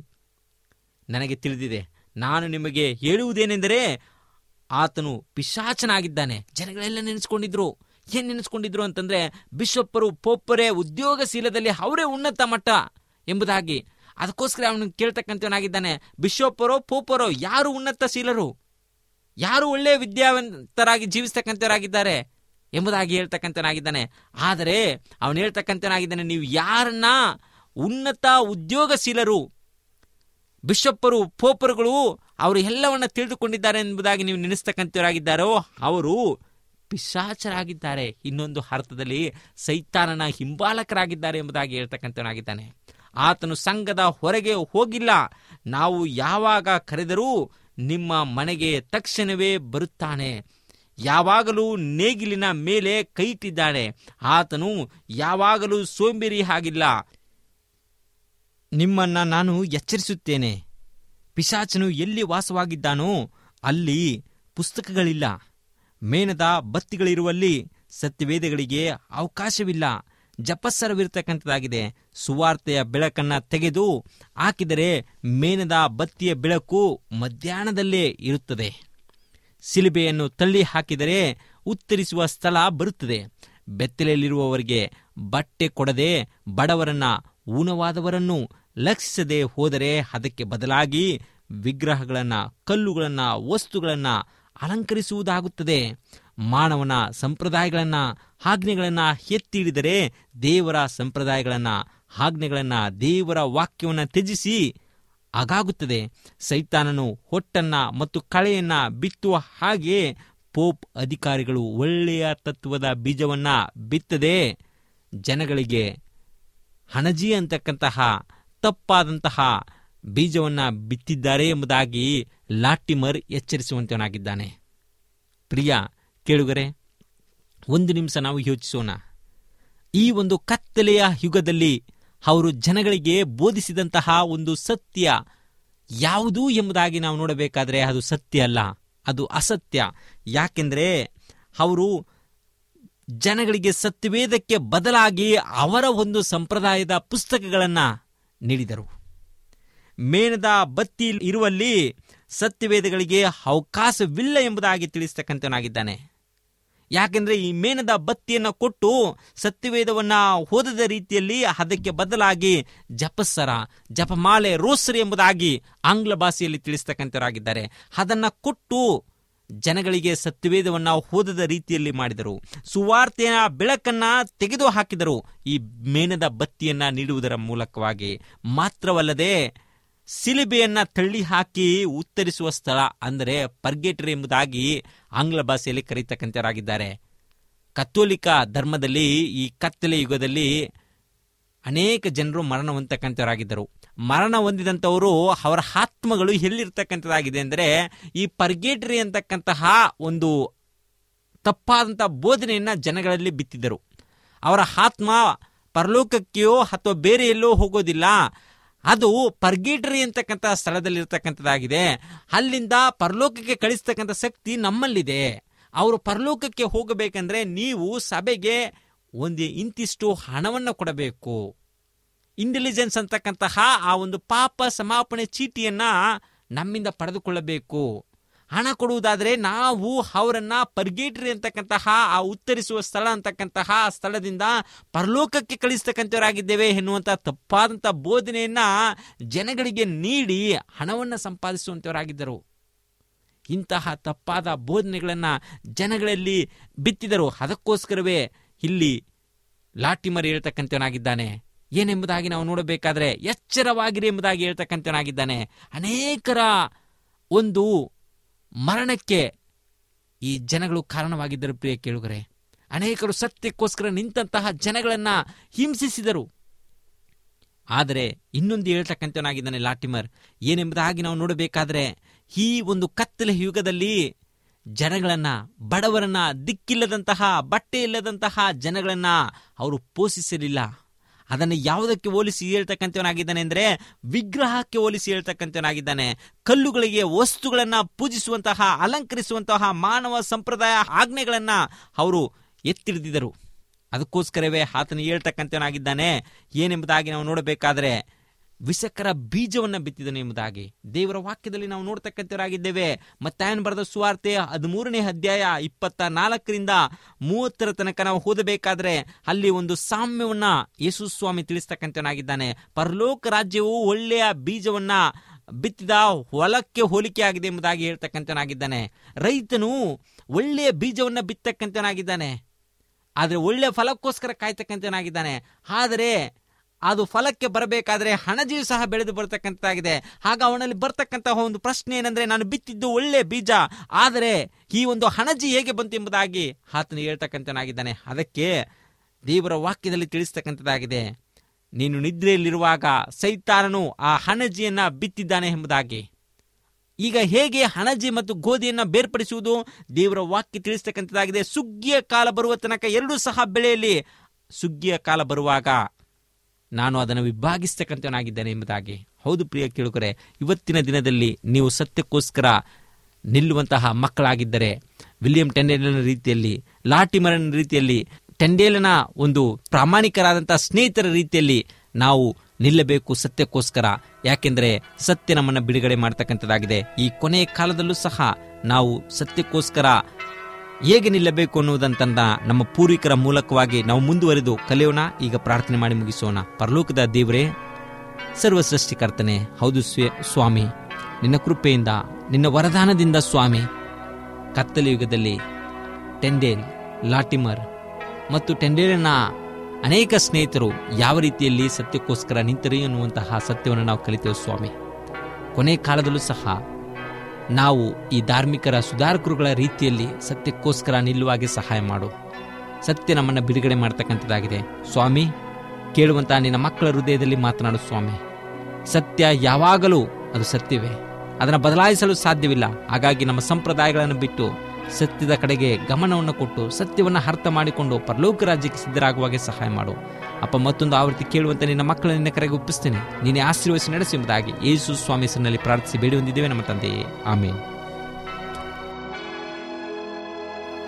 ನನಗೆ ತಿಳಿದಿದೆ ನಾನು ನಿಮಗೆ ಹೇಳುವುದೇನೆಂದರೆ ಆತನು ಪಿಶಾಚನಾಗಿದ್ದಾನೆ ಜನಗಳೆಲ್ಲ ನೆನೆಸ್ಕೊಂಡಿದ್ರು ಏನ್ ನೆನೆಸ್ಕೊಂಡಿದ್ರು ಅಂತಂದ್ರೆ ಬಿಷಪ್ಪರು ಪೋಪರೇ ಉದ್ಯೋಗಶೀಲದಲ್ಲಿ ಅವರೇ ಉನ್ನತ ಮಟ್ಟ ಎಂಬುದಾಗಿ ಅದಕ್ಕೋಸ್ಕರ ಅವನು ಕೇಳ್ತಕ್ಕಂಥವನಾಗಿದ್ದಾನೆ ಬಿಷಪ್ಪರೋ ಪೋಪರೋ ಯಾರು ಉನ್ನತಶೀಲರು ಯಾರು ಒಳ್ಳೆಯ ವಿದ್ಯಾವಂತರಾಗಿ ಜೀವಿಸ್ತಕ್ಕಂಥವರಾಗಿದ್ದಾರೆ ಎಂಬುದಾಗಿ ಹೇಳ್ತಕ್ಕಂಥವನಾಗಿದ್ದಾನೆ ಆದರೆ ಅವನು ಹೇಳ್ತಕ್ಕಂಥವನಾಗಿದ್ದಾನೆ ನೀವು ಯಾರನ್ನ ಉನ್ನತ ಉದ್ಯೋಗಶೀಲರು ಬಿಷಪ್ಪರು ಪೋಪರುಗಳು ಅವರು ಎಲ್ಲವನ್ನ ತಿಳಿದುಕೊಂಡಿದ್ದಾರೆ ಎಂಬುದಾಗಿ ನೀವು ನೆನೆಸ್ತಕ್ಕಂಥವರಾಗಿದ್ದಾರೋ ಅವರು ಪಿಶಾಚರಾಗಿದ್ದಾರೆ ಇನ್ನೊಂದು ಅರ್ಥದಲ್ಲಿ ಸೈತಾನನ ಹಿಂಬಾಲಕರಾಗಿದ್ದಾರೆ ಎಂಬುದಾಗಿ ಹೇಳ್ತಕ್ಕಂಥವನಾಗಿದ್ದಾನೆ ಆತನು ಸಂಘದ ಹೊರಗೆ ಹೋಗಿಲ್ಲ ನಾವು ಯಾವಾಗ ಕರೆದರೂ ನಿಮ್ಮ ಮನೆಗೆ ತಕ್ಷಣವೇ ಬರುತ್ತಾನೆ ಯಾವಾಗಲೂ ನೇಗಿಲಿನ ಮೇಲೆ ಕೈ ಇಟ್ಟಿದ್ದಾನೆ ಆತನು ಯಾವಾಗಲೂ ಸೋಂಬೇರಿ ಆಗಿಲ್ಲ ನಿಮ್ಮನ್ನ ನಾನು ಎಚ್ಚರಿಸುತ್ತೇನೆ ಪಿಶಾಚನು ಎಲ್ಲಿ ವಾಸವಾಗಿದ್ದಾನೋ ಅಲ್ಲಿ ಪುಸ್ತಕಗಳಿಲ್ಲ ಮೇಣದ ಬತ್ತಿಗಳಿರುವಲ್ಲಿ ಸತ್ಯವೇದಗಳಿಗೆ ಅವಕಾಶವಿಲ್ಲ ಜಪಸ್ಸರವಿರತಕ್ಕಂಥದ್ದಾಗಿದೆ ಸುವಾರ್ತೆಯ ಬೆಳಕನ್ನ ತೆಗೆದು ಹಾಕಿದರೆ ಮೇಣದ ಬತ್ತಿಯ ಬೆಳಕು ಮಧ್ಯಾಹ್ನದಲ್ಲೇ ಇರುತ್ತದೆ ಸಿಲಿಬೆಯನ್ನು ತಳ್ಳಿ ಹಾಕಿದರೆ ಉತ್ತರಿಸುವ ಸ್ಥಳ ಬರುತ್ತದೆ ಬೆತ್ತಲೆಯಲ್ಲಿರುವವರಿಗೆ ಬಟ್ಟೆ ಕೊಡದೆ ಬಡವರನ್ನ ಊನವಾದವರನ್ನು ಲಕ್ಷಿಸದೆ ಹೋದರೆ ಅದಕ್ಕೆ ಬದಲಾಗಿ ವಿಗ್ರಹಗಳನ್ನ ಕಲ್ಲುಗಳನ್ನ ವಸ್ತುಗಳನ್ನ ಅಲಂಕರಿಸುವುದಾಗುತ್ತದೆ ಮಾನವನ ಸಂಪ್ರದಾಯಗಳನ್ನ ಆಜ್ಞೆಗಳನ್ನ ಎತ್ತಿ ಹಿಡಿದರೆ ದೇವರ ಸಂಪ್ರದಾಯಗಳನ್ನ ಆಜ್ಞೆಗಳನ್ನ ದೇವರ ವಾಕ್ಯವನ್ನ ತ್ಯಜಿಸಿ ಹಾಗಾಗುತ್ತದೆ ಸೈತಾನನು ಹೊಟ್ಟನ್ನ ಮತ್ತು ಕಳೆಯನ್ನ ಬಿತ್ತುವ ಹಾಗೆ ಪೋಪ್ ಅಧಿಕಾರಿಗಳು ಒಳ್ಳೆಯ ತತ್ವದ ಬೀಜವನ್ನ ಬಿತ್ತದೆ ಜನಗಳಿಗೆ ಹಣಜಿ ಅಂತಕ್ಕಂತಹ ತಪ್ಪಾದಂತಹ ಬೀಜವನ್ನ ಬಿತ್ತಿದ್ದಾರೆ ಎಂಬುದಾಗಿ ಲಾಟಿಮರ್ ಎಚ್ಚರಿಸುವಂತವನಾಗಿದ್ದಾನೆ ಪ್ರಿಯ ಕೇಳುಗರೆ ಒಂದು ನಿಮಿಷ ನಾವು ಯೋಚಿಸೋಣ ಈ ಒಂದು ಕತ್ತಲೆಯ ಯುಗದಲ್ಲಿ ಅವರು ಜನಗಳಿಗೆ ಬೋಧಿಸಿದಂತಹ ಒಂದು ಸತ್ಯ ಯಾವುದು ಎಂಬುದಾಗಿ ನಾವು ನೋಡಬೇಕಾದ್ರೆ ಅದು ಸತ್ಯ ಅಲ್ಲ ಅದು ಅಸತ್ಯ ಯಾಕೆಂದರೆ ಅವರು ಜನಗಳಿಗೆ ಸತ್ಯವೇದಕ್ಕೆ ಬದಲಾಗಿ ಅವರ ಒಂದು ಸಂಪ್ರದಾಯದ ಪುಸ್ತಕಗಳನ್ನ ನೀಡಿದರು ಮೇಣದ ಬತ್ತಿ ಇರುವಲ್ಲಿ ಸತ್ಯವೇದಗಳಿಗೆ ಅವಕಾಶವಿಲ್ಲ ಎಂಬುದಾಗಿ ತಿಳಿಸ್ತಕ್ಕಂಥವನಾಗಿದ್ದಾನೆ ಯಾಕೆಂದ್ರೆ ಈ ಮೇಣದ ಬತ್ತಿಯನ್ನು ಕೊಟ್ಟು ಸತ್ಯವೇದವನ್ನ ಓದದ ರೀತಿಯಲ್ಲಿ ಅದಕ್ಕೆ ಬದಲಾಗಿ ಜಪಸ್ಸರ ಜಪಮಾಲೆ ರೋಸರಿ ಎಂಬುದಾಗಿ ಆಂಗ್ಲ ಭಾಷೆಯಲ್ಲಿ ತಿಳಿಸ್ತಕ್ಕಂಥವರಾಗಿದ್ದಾರೆ ಅದನ್ನ ಕೊಟ್ಟು ಜನಗಳಿಗೆ ಸತ್ಯವೇದವನ್ನ ಓದದ ರೀತಿಯಲ್ಲಿ ಮಾಡಿದರು ಸುವಾರ್ತೆಯ ಬೆಳಕನ್ನ ತೆಗೆದು ಹಾಕಿದರು ಈ ಮೇಣದ ಬತ್ತಿಯನ್ನ ನೀಡುವುದರ ಮೂಲಕವಾಗಿ ಮಾತ್ರವಲ್ಲದೆ ಸಿಲಿಬೆಯನ್ನ ತಳ್ಳಿ ಹಾಕಿ ಉತ್ತರಿಸುವ ಸ್ಥಳ ಅಂದರೆ ಪರ್ಗೇಟರಿ ಎಂಬುದಾಗಿ ಆಂಗ್ಲ ಭಾಷೆಯಲ್ಲಿ ಕರೀತಕ್ಕಂಥವರಾಗಿದ್ದಾರೆ ಕಥೋಲಿಕ ಧರ್ಮದಲ್ಲಿ ಈ ಕತ್ತಲೆ ಯುಗದಲ್ಲಿ ಅನೇಕ ಜನರು ಮರಣ ಹೊಂದತಕ್ಕಂಥವರಾಗಿದ್ದರು ಮರಣ ಹೊಂದಿದಂಥವರು ಅವರ ಆತ್ಮಗಳು ಎಲ್ಲಿರ್ತಕ್ಕಂಥದ್ದಾಗಿದೆ ಅಂದರೆ ಈ ಪರ್ಗೇಟರಿ ಅಂತಕ್ಕಂತಹ ಒಂದು ತಪ್ಪಾದಂಥ ಬೋಧನೆಯನ್ನ ಜನಗಳಲ್ಲಿ ಬಿತ್ತಿದ್ದರು ಅವರ ಆತ್ಮ ಪರಲೋಕಕ್ಕೆಯೋ ಅಥವಾ ಬೇರೆ ಎಲ್ಲೋ ಹೋಗೋದಿಲ್ಲ ಅದು ಪರ್ಗೇಟರಿ ಅಂತಕ್ಕಂಥ ಸ್ಥಳದಲ್ಲಿರ್ತಕ್ಕಂಥದ್ದಾಗಿದೆ ಅಲ್ಲಿಂದ ಪರಲೋಕಕ್ಕೆ ಕಳಿಸ್ತಕ್ಕಂಥ ಶಕ್ತಿ ನಮ್ಮಲ್ಲಿದೆ ಅವರು ಪರಲೋಕಕ್ಕೆ ಹೋಗಬೇಕಂದ್ರೆ ನೀವು ಸಭೆಗೆ ಒಂದು ಇಂತಿಷ್ಟು ಹಣವನ್ನು ಕೊಡಬೇಕು ಇಂಟೆಲಿಜೆನ್ಸ್ ಅಂತಕ್ಕಂತಹ ಆ ಒಂದು ಪಾಪ ಸಮಾಪನೆ ಚೀಟಿಯನ್ನ ನಮ್ಮಿಂದ ಪಡೆದುಕೊಳ್ಳಬೇಕು ಹಣ ಕೊಡುವುದಾದರೆ ನಾವು ಅವರನ್ನ ಪರ್ಗೇಟ್ರಿ ಅಂತಕ್ಕಂತಹ ಆ ಉತ್ತರಿಸುವ ಸ್ಥಳ ಅಂತಕ್ಕಂತಹ ಸ್ಥಳದಿಂದ ಪರಲೋಕಕ್ಕೆ ಕಳಿಸ್ತಕ್ಕಂಥವರಾಗಿದ್ದೇವೆ ಎನ್ನುವಂಥ ತಪ್ಪಾದಂಥ ಬೋಧನೆಯನ್ನ ಜನಗಳಿಗೆ ನೀಡಿ ಹಣವನ್ನು ಸಂಪಾದಿಸುವಂಥವರಾಗಿದ್ದರು ಇಂತಹ ತಪ್ಪಾದ ಬೋಧನೆಗಳನ್ನು ಜನಗಳಲ್ಲಿ ಬಿತ್ತಿದರು ಅದಕ್ಕೋಸ್ಕರವೇ ಇಲ್ಲಿ ಲಾಟಿಮರ್ ಹೇಳ್ತಕ್ಕಂಥವನಾಗಿದ್ದಾನೆ ಏನೆಂಬುದಾಗಿ ನಾವು ನೋಡಬೇಕಾದ್ರೆ ಎಚ್ಚರವಾಗಿರಿ ಎಂಬುದಾಗಿ ಹೇಳ್ತಕ್ಕಂಥವನಾಗಿದ್ದಾನೆ ಅನೇಕರ ಒಂದು ಮರಣಕ್ಕೆ ಈ ಜನಗಳು ಕಾರಣವಾಗಿದ್ದರು ಪ್ರಿಯ ಕೇಳುಗರೆ ಅನೇಕರು ಸತ್ಯಕ್ಕೋಸ್ಕರ ನಿಂತಹ ಜನಗಳನ್ನ ಹಿಂಸಿಸಿದರು ಆದರೆ ಇನ್ನೊಂದು ಹೇಳ್ತಕ್ಕಂಥವನಾಗಿದ್ದಾನೆ ಲಾಟಿಮರ್ ಏನೆಂಬುದಾಗಿ ನಾವು ನೋಡಬೇಕಾದ್ರೆ ಈ ಒಂದು ಕತ್ತಲೆ ಯುಗದಲ್ಲಿ ಜನಗಳನ್ನ ಬಡವರನ್ನ ದಿಕ್ಕಿಲ್ಲದಂತಹ ಬಟ್ಟೆ ಇಲ್ಲದಂತಹ ಜನಗಳನ್ನ ಅವರು ಪೋಷಿಸಲಿಲ್ಲ ಅದನ್ನು ಯಾವುದಕ್ಕೆ ಹೋಲಿಸಿ ಹೇಳ್ತಕ್ಕಂಥವನಾಗಿದ್ದಾನೆ ಅಂದರೆ ವಿಗ್ರಹಕ್ಕೆ ಹೋಲಿಸಿ ಹೇಳ್ತಕ್ಕಂಥವನಾಗಿದ್ದಾನೆ ಕಲ್ಲುಗಳಿಗೆ ವಸ್ತುಗಳನ್ನ ಪೂಜಿಸುವಂತಹ ಅಲಂಕರಿಸುವಂತಹ ಮಾನವ ಸಂಪ್ರದಾಯ ಆಜ್ಞೆಗಳನ್ನ ಅವರು ಎತ್ತಿಡಿದಿದ್ದರು ಅದಕ್ಕೋಸ್ಕರವೇ ಆತನು ಹೇಳ್ತಕ್ಕಂಥವನಾಗಿದ್ದಾನೆ ಏನೆಂಬುದಾಗಿ ನಾವು ನೋಡಬೇಕಾದ್ರೆ ವಿಷಕರ ಬೀಜವನ್ನು ಬಿತ್ತಿದನು ಎಂಬುದಾಗಿ ದೇವರ ವಾಕ್ಯದಲ್ಲಿ ನಾವು ನೋಡ್ತಕ್ಕಂಥವರಾಗಿದ್ದೇವೆ ಮತ್ತಾಯನ್ ಬರೆದ ಸುವಾರ್ತೆ ಹದಿಮೂರನೇ ಅಧ್ಯಾಯ ಇಪ್ಪತ್ತ ನಾಲ್ಕರಿಂದ ಮೂವತ್ತರ ತನಕ ನಾವು ಓದಬೇಕಾದ್ರೆ ಅಲ್ಲಿ ಒಂದು ಸಾಮ್ಯವನ್ನ ಯೇಸು ಸ್ವಾಮಿ ತಿಳಿಸ್ತಕ್ಕಂಥವನಾಗಿದ್ದಾನೆ ಪರಲೋಕ ರಾಜ್ಯವು ಒಳ್ಳೆಯ ಬೀಜವನ್ನ ಬಿತ್ತಿದ ಹೊಲಕ್ಕೆ ಹೋಲಿಕೆ ಆಗಿದೆ ಎಂಬುದಾಗಿ ಹೇಳ್ತಕ್ಕಂಥವನಾಗಿದ್ದಾನೆ ರೈತನು ಒಳ್ಳೆಯ ಬೀಜವನ್ನ ಬಿತ್ತಕ್ಕಂಥವನಾಗಿದ್ದಾನೆ ಆದರೆ ಒಳ್ಳೆಯ ಫಲಕ್ಕೋಸ್ಕರ ಕಾಯ್ತಕ್ಕಂಥವನಾಗಿದ್ದಾನೆ ಆದರೆ ಅದು ಫಲಕ್ಕೆ ಬರಬೇಕಾದ್ರೆ ಹಣಜಿಯು ಸಹ ಬೆಳೆದು ಬರ್ತಕ್ಕಂಥದ್ದಾಗಿದೆ ಆಗ ಅವನಲ್ಲಿ ಬರ್ತಕ್ಕಂತಹ ಒಂದು ಪ್ರಶ್ನೆ ಏನಂದ್ರೆ ನಾನು ಬಿತ್ತಿದ್ದು ಒಳ್ಳೆ ಬೀಜ ಆದರೆ ಈ ಒಂದು ಹಣಜಿ ಹೇಗೆ ಬಂತು ಎಂಬುದಾಗಿ ಆತನು ಹೇಳ್ತಕ್ಕಂಥನಾಗಿದ್ದಾನೆ ಅದಕ್ಕೆ ದೇವರ ವಾಕ್ಯದಲ್ಲಿ ತಿಳಿಸ್ತಕ್ಕಂಥದ್ದಾಗಿದೆ ನೀನು ನಿದ್ರೆಯಲ್ಲಿರುವಾಗ ಸೈತಾನನು ಆ ಹಣಜಿಯನ್ನ ಬಿತ್ತಿದ್ದಾನೆ ಎಂಬುದಾಗಿ ಈಗ ಹೇಗೆ ಹಣಜಿ ಮತ್ತು ಗೋಧಿಯನ್ನ ಬೇರ್ಪಡಿಸುವುದು ದೇವರ ವಾಕ್ಯ ತಿಳಿಸ್ತಕ್ಕಂಥದ್ದಾಗಿದೆ ಸುಗ್ಗಿಯ ಕಾಲ ಬರುವ ತನಕ ಎರಡೂ ಸಹ ಬೆಳೆಯಲ್ಲಿ ಸುಗ್ಗಿಯ ಕಾಲ ಬರುವಾಗ ನಾನು ಅದನ್ನು ವಿಭಾಗಿಸ್ತಕ್ಕಂಥವನಾಗಿದ್ದೇನೆ ಎಂಬುದಾಗಿ ಹೌದು ಪ್ರಿಯ ಕೇಳುಗರೆ ಇವತ್ತಿನ ದಿನದಲ್ಲಿ ನೀವು ಸತ್ಯಕ್ಕೋಸ್ಕರ ನಿಲ್ಲುವಂತಹ ಮಕ್ಕಳಾಗಿದ್ದರೆ ವಿಲಿಯಂ ಟೆಂಡೇಲನ ರೀತಿಯಲ್ಲಿ ಲಾಟಿಮರನ ರೀತಿಯಲ್ಲಿ ಟೆಂಡೇಲನ ಒಂದು ಪ್ರಾಮಾಣಿಕರಾದಂತಹ ಸ್ನೇಹಿತರ ರೀತಿಯಲ್ಲಿ ನಾವು ನಿಲ್ಲಬೇಕು ಸತ್ಯಕ್ಕೋಸ್ಕರ ಯಾಕೆಂದರೆ ಸತ್ಯ ನಮ್ಮನ್ನು ಬಿಡುಗಡೆ ಮಾಡತಕ್ಕಂಥದ್ದಾಗಿದೆ ಈ ಕೊನೆಯ ಕಾಲದಲ್ಲೂ ಸಹ ನಾವು ಸತ್ಯಕ್ಕೋಸ್ಕರ ಹೇಗೆ ನಿಲ್ಲಬೇಕು ಅನ್ನುವುದಂತಂದ ನಮ್ಮ ಪೂರ್ವಿಕರ ಮೂಲಕವಾಗಿ ನಾವು ಮುಂದುವರೆದು ಕಲಿಯೋಣ ಈಗ ಪ್ರಾರ್ಥನೆ ಮಾಡಿ ಮುಗಿಸೋಣ ಪರಲೋಕದ ದೇವರೇ ಸರ್ವ ಸೃಷ್ಟಿಕರ್ತನೆ ಹೌದು ಸ್ವೇ ಸ್ವಾಮಿ ನಿನ್ನ ಕೃಪೆಯಿಂದ ನಿನ್ನ ವರದಾನದಿಂದ ಸ್ವಾಮಿ ಕತ್ತಲ ಯುಗದಲ್ಲಿ ಟೆಂಡೇಲ್ ಲಾಟಿಮರ್ ಮತ್ತು ಟೆಂಡೇಲಿನ ಅನೇಕ ಸ್ನೇಹಿತರು ಯಾವ ರೀತಿಯಲ್ಲಿ ಸತ್ಯಕ್ಕೋಸ್ಕರ ನಿಂತರು ಅನ್ನುವಂತಹ ಸತ್ಯವನ್ನು ನಾವು ಕಲಿತೇವೆ ಸ್ವಾಮಿ ಕೊನೆ ಕಾಲದಲ್ಲೂ ಸಹ ನಾವು ಈ ಧಾರ್ಮಿಕರ ಸುಧಾರಕರುಗಳ ರೀತಿಯಲ್ಲಿ ಸತ್ಯಕ್ಕೋಸ್ಕರ ನಿಲ್ಲುವಾಗೆ ಸಹಾಯ ಮಾಡು ಸತ್ಯ ನಮ್ಮನ್ನು ಬಿಡುಗಡೆ ಮಾಡ್ತಕ್ಕಂಥದ್ದಾಗಿದೆ ಸ್ವಾಮಿ ಕೇಳುವಂತಹ ನಿನ್ನ ಮಕ್ಕಳ ಹೃದಯದಲ್ಲಿ ಮಾತನಾಡು ಸ್ವಾಮಿ ಸತ್ಯ ಯಾವಾಗಲೂ ಅದು ಸತ್ಯವೇ ಅದನ್ನು ಬದಲಾಯಿಸಲು ಸಾಧ್ಯವಿಲ್ಲ ಹಾಗಾಗಿ ನಮ್ಮ ಸಂಪ್ರದಾಯಗಳನ್ನು ಬಿಟ್ಟು ಸತ್ಯದ ಕಡೆಗೆ ಗಮನವನ್ನು ಕೊಟ್ಟು ಸತ್ಯವನ್ನು ಅರ್ಥ ಮಾಡಿಕೊಂಡು ಪರಲೋಕ ರಾಜ್ಯಕ್ಕೆ ಸಿದ್ಧರಾಗುವಾಗೆ ಸಹಾಯ ಮಾಡು ಅಪ್ಪ ಮತ್ತೊಂದು ಆವೃತ್ತಿ ಕೇಳುವಂತೆ ನಿನ್ನ ಮಕ್ಕಳ ನಿನ್ನ ಕರೆಗೆ ಒಪ್ಪಿಸ್ತೇನೆ ನೀನೇ ಆಶೀರ್ವದಿಸಿ ನಡೆಸು ಎಂಬುದಾಗಿ ಯೇಸು ಸ್ವಾಮಿ ಹೆಸರಿನಲ್ಲಿ ಪ್ರಾರ್ಥಿಸಿ ಬೇಡಿ ಹೊಂದಿದ್ದೇವೆ ನಮ್ಮ ತಂದೆಯೇ ಆಮೇಲೆ ಇಂದಿನ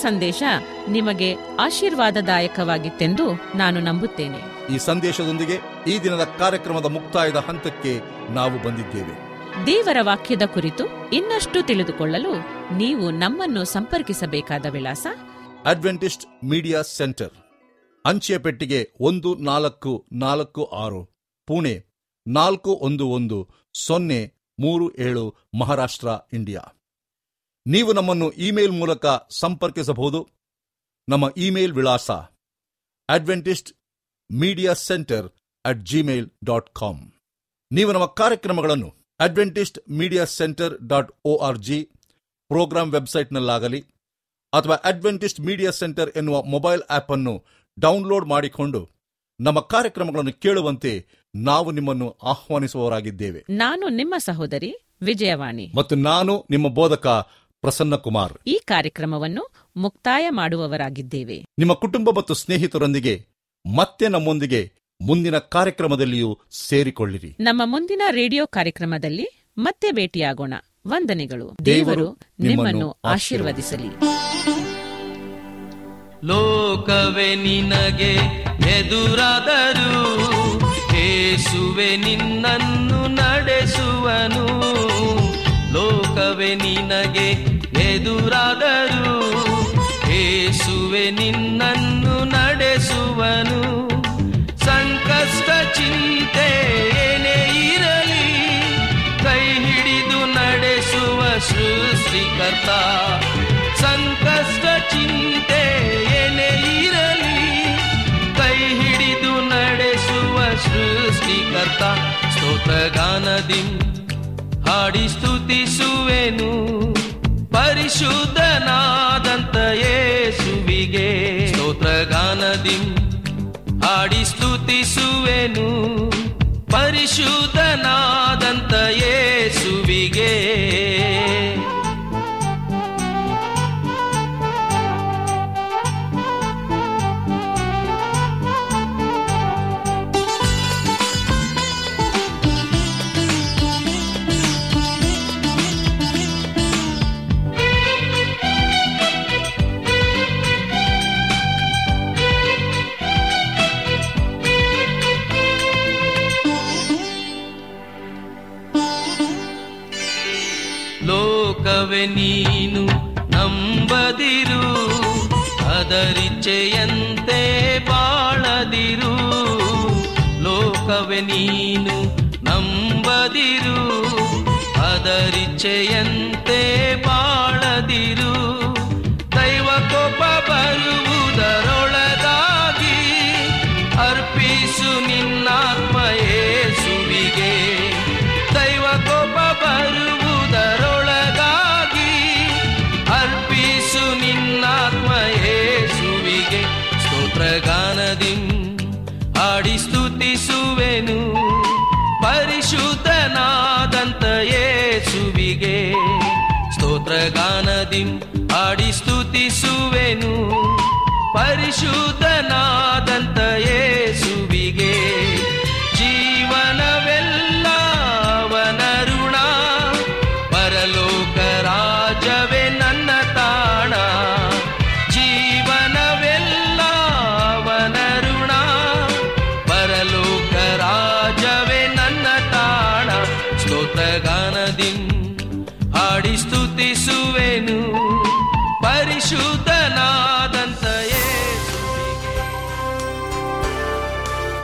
ಸಂದೇಶ ನಿಮಗೆ ಆಶೀರ್ವಾದದಾಯಕವಾಗಿತ್ತೆಂದು ನಾನು ನಂಬುತ್ತೇನೆ ಈ ಸಂದೇಶದೊಂದಿಗೆ ಈ ದಿನದ ಕಾರ್ಯಕ್ರಮದ ಮುಕ್ತಾಯದ ಹಂತಕ್ಕೆ ನಾವು ಬಂದಿದ್ದೇವೆ ದೇವರ ವಾಕ್ಯದ ಕುರಿತು ಇನ್ನಷ್ಟು ತಿಳಿದುಕೊಳ್ಳಲು ನೀವು ನಮ್ಮನ್ನು ಸಂಪರ್ಕಿಸಬೇಕಾದ ವಿಳಾಸ ಅಡ್ವೆಂಟಿಸ್ಟ್ ಮೀಡಿಯಾ ಸೆಂಟರ್ ಅಂಚೆ ಪೆಟ್ಟಿಗೆ ಒಂದು ನಾಲ್ಕು ನಾಲ್ಕು ಆರು ಪುಣೆ ನಾಲ್ಕು ಒಂದು ಒಂದು ಸೊನ್ನೆ ಮೂರು ಏಳು ಮಹಾರಾಷ್ಟ್ರ ಇಂಡಿಯಾ ನೀವು ನಮ್ಮನ್ನು ಇಮೇಲ್ ಮೂಲಕ ಸಂಪರ್ಕಿಸಬಹುದು ನಮ್ಮ ಇಮೇಲ್ ವಿಳಾಸ Adventist media centre at Gmail dot com ನೀವು ನಮ್ಮ ಕಾರ್ಯಕ್ರಮಗಳನ್ನು Adventist media centre dot O R G programme ವೆಬ್ಸೈಟ್ನಲ್ಲಾಗಲಿ ಅಥವಾ ಅಡ್ವೆಂಟಿಸ್ಟ್ ಮೀಡಿಯಾ ಸೆಂಟರ್ ಎನ್ನುವ ಮೊಬೈಲ್ ಆಪ್ ಅನ್ನು ಡೌನ್ಲೋಡ್ ಮಾಡಿಕೊಂಡು ನಮ್ಮ ಕಾರ್ಯಕ್ರಮಗಳನ್ನು ಕೇಳುವಂತೆ ನಾವು ನಿಮ್ಮನ್ನು ಆಹ್ವಾನಿಸುವವರಾಗಿದ್ದೇವೆ ನಾನು ನಿಮ್ಮ ಸಹೋದರಿ ವಿಜಯವಾಣಿ ಮತ್ತು ನಾನು ನಿಮ್ಮ ಬೋಧಕ ಪ್ರಸನ್ನ ಕುಮಾರ್ ಈ ಕಾರ್ಯಕ್ರಮವನ್ನು ಮುಕ್ತಾಯ ಮಾಡುವವರಾಗಿದ್ದೇವೆ ನಿಮ್ಮ ಕುಟುಂಬ ಮತ್ತು ಸ್ನೇಹಿತರೊಂದಿಗೆ ಮತ್ತೆ ನಮ್ಮೊಂದಿಗೆ ಮುಂದಿನ ಕಾರ್ಯಕ್ರಮದಲ್ಲಿಯೂ ಸೇರಿಕೊಳ್ಳಿರಿ ನಮ್ಮ ಮುಂದಿನ ರೇಡಿಯೋ ಕಾರ್ಯಕ್ರಮದಲ್ಲಿ ಮತ್ತೆ ಭೇಟಿಯಾಗೋಣ ವಂದನೆಗಳು ದೇವರು ದೇವರು ನಿಮ್ಮನ್ನು ನಿಮ್ಮನ್ನು ಆಶೀರ್ವದಿಸಲಿ ಲೋಕವೇ ನಿನಗೆ ಎದುರಾದರೂ ಏಸುವೆ ನಿನ್ನನ್ನು ನಡೆಸುವನು ಲೋಕವೇ ನಿನಗೆ ಎದುರಾದರೂ ಏಸುವೆ ನಿನ್ನನ್ನು ನಡೆಸುವನು ಸಂಕಷ್ಟ ಚಿಂತೆ ಏನೇ ಇರಲಿ ಕೈ ಹಿಡಿದು ನಡೆಸುವ ಸೃಷ್ಟಿಕರ್ತ ಸಂಕಷ್ಟ ಚಿಂತೆ ಏನೇ ಇರಲಿ ಕೈ ಹಿಡಿದು ನಡೆಸುವ ಸೃಷ್ಟಿಕರ್ತ ಸ್ತೋತ್ರಗಾನದಿ ಹಾಡಿ ಸ್ತುತಿಸುವೆನು ಪರಿಶುದ್ಧನಾದಂತ ಯೇಸುವಿಗೆ ಸ್ತೋತ್ರಗಾನದಿ ಹಾಡಿ ಸ್ತುತಿಸುವೆನು ಪರಿಶುದ್ಧನಾದಂತ ಯೇಸುವಿಗೆ ಲೋಕವೇ ನೀನು ನಂಬದಿರು ಅದರಿಚ್ಛೆಯಂತೆ ಬಾಳದಿರು ಲೋಕವೇ ನೀನು ನಂಬದಿರು ಅದರಿಚ್ಛೆಯಂತೆ ಬಾಳದಿರು ದೈವ ಕೋಪ ಬರುವುದರೊಳಗಾಗಿ ಅರ್ಪಿಸು ನಿನ್ನಾತ್ಮ ಯೇಸುವಿಗೆ ದೈವ ಕೋಪ ಬರುವುದರೊಳಗಾಗಿ ಅರ್ಪಿಸು ನಿನ್ನಾತ್ಮ ಯೇಸುವಿಗೆ ಸ್ತೋತ್ರಗಾನದಿ ಹಾಡಿ ಸ್ತುತಿಸುವೆನು ಪರಿಶುದ್ಧನಾದಂತ ಯೇಸುವಿಗೆ ಸ್ತೋತ್ರಗಾನದಿ ಹಾಡಿ ಸ್ತುತಿಸುವೆನು ಪರಿಶುದ್ಧನಾದಂತ ಯೇಸುವಿಗೆ